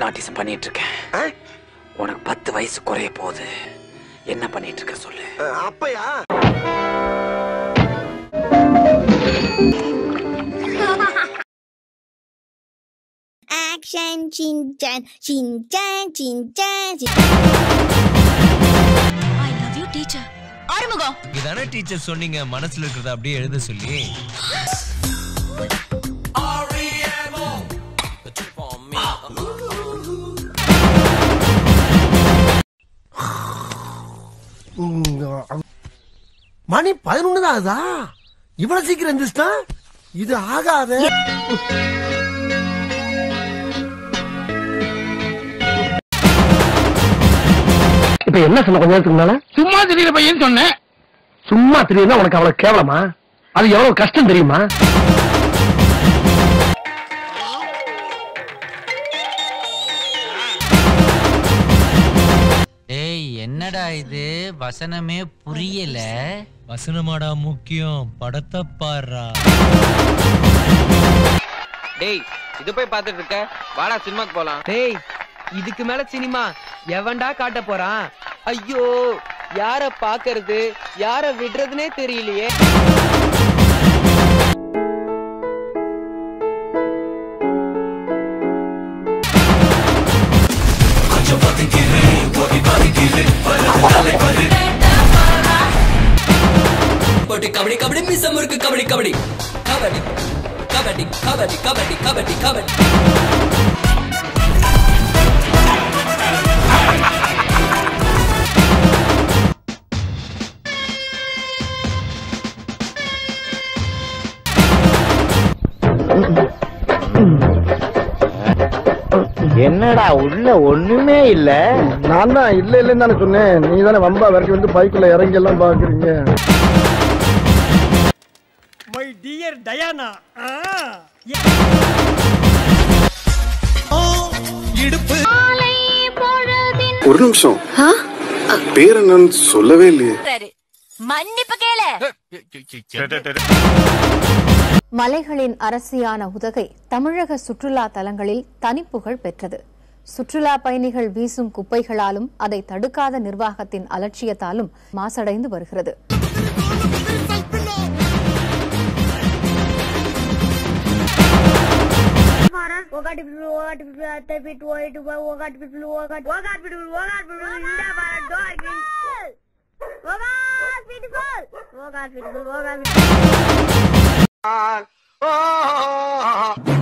Rheumatism பண்ணிட்டு இருக்கேன் உனக்கு பத்து வயசு குறைய போகுது என்ன பண்ணிட்டு இருக்க சொல்லு அப்பயா Action, Shin-chan, Shin-chan, Shin-chan, Shin- I love you, teacher. Arumugam இதானே டீச்சர் சொன்னீங்க மனசுல இருக்கிறத அப்படியே எழுத சொல்லி மணி பதினொன்னு தான் ஆகுதா இவ்வளவு சீக்கிரம் எந்திரிச்சிட்டா இது ஆகாத இப்ப என்ன சொன்ன கொஞ்ச நேரத்துக்கு முன்னால சும்மா தெரியல பையன் சொன்னேன் சும்மா தெரியுதுன்னா உனக்கு அவ்வளவு கேவலமா அது எவ்வளவு கஷ்டம் தெரியுமா ஏய் என்னடா இது வசனமே புரியல வசனமாடா முக்கியம் படத்தை பாடுறா டேய் இது போய் பார்த்துட்டு இருக்க வாடா சினிமாக்கு போலாம் டேய் இதுக்கு மேல சினிமா எவன்டா காட்ட போறான் ஐயோ யார பாக்குறது யார விடுறதுனே தெரியலையே போட்டு கபடி கபடி மிசம் இருக்கு கபடி கபடி கபடி கபடி கபடி கபடி கபடி கபடி என்னடா உள்ள ஒண்ணுமே இல்ல நான் தான் இல்ல இல்லன்னு தானே சொன்னேன் நீ தானே வம்பா வரைக்கும் வந்து பைக்குள்ள இறங்கி எல்லாம் பாக்குறீங்க மை டியர் டயானா ஒரு நிமிஷம் பேர் என்னன்னு சொல்லவே இல்லையே மன்னிப்பு கேளு மலைகளின் அரசியான உதகை தமிழக சுற்றுலா தலங்களில் தனிப்புகழ் பெற்றது சுற்றுலா பயணிகள் வீசும் குப்பைகளாலும் அதை தடுக்காத நிர்வாகத்தின் அலட்சியத்தாலும் மாசடைந்து வருகிறது ఒకటి ఒకటి అత్త పిట్టు ఇటు ఒకటి పిట్లు ఒకటి ఒకటి పిట్లు ఒకటి పిట్లు ఇందా బాగా డోర్ ఒకటి పిట్టుకోల్ ఒకటి పిట్టుకోల్ ఒకటి